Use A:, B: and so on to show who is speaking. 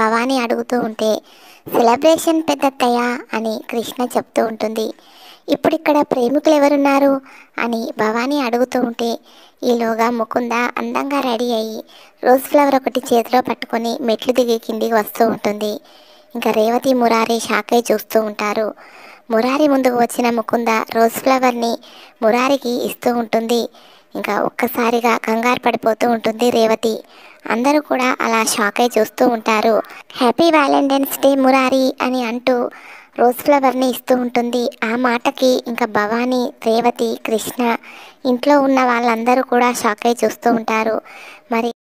A: భవానీ అడుగుతూ ఉంటే సెలబ్రేషన్ పెద్దత్తయ్య అని కృష్ణ చెప్తూ ఉంటుంది ఇప్పుడు ఇక్కడ ప్రేమికులు ఎవరున్నారు అని భవానీ అడుగుతూ ఉంటే ఈలోగా ముకుంద అందంగా రెడీ అయ్యి రోజ్ ఫ్లవర్ ఒకటి చేతిలో పట్టుకొని మెట్లు దిగి కిందికి వస్తూ ఉంటుంది ఇంకా రేవతి మురారి షాక్ అయి చూస్తూ ఉంటారు మురారి ముందుకు వచ్చిన ముకుంద రోజ్ ఫ్లవర్ని మురారికి ఇస్తూ ఉంటుంది ఇంకా ఒక్కసారిగా కంగారు పడిపోతూ ఉంటుంది రేవతి అందరూ కూడా అలా షాక్ అయి చూస్తూ ఉంటారు హ్యాపీ వ్యాలంటైన్స్ డే మురారి అని అంటూ రోజ్ ఫ్లవర్ని ఇస్తూ ఉంటుంది ఆ మాటకి ఇంకా భవానీ రేవతి కృష్ణ ఇంట్లో ఉన్న వాళ్ళందరూ కూడా షాక్ అయి చూస్తూ ఉంటారు మరి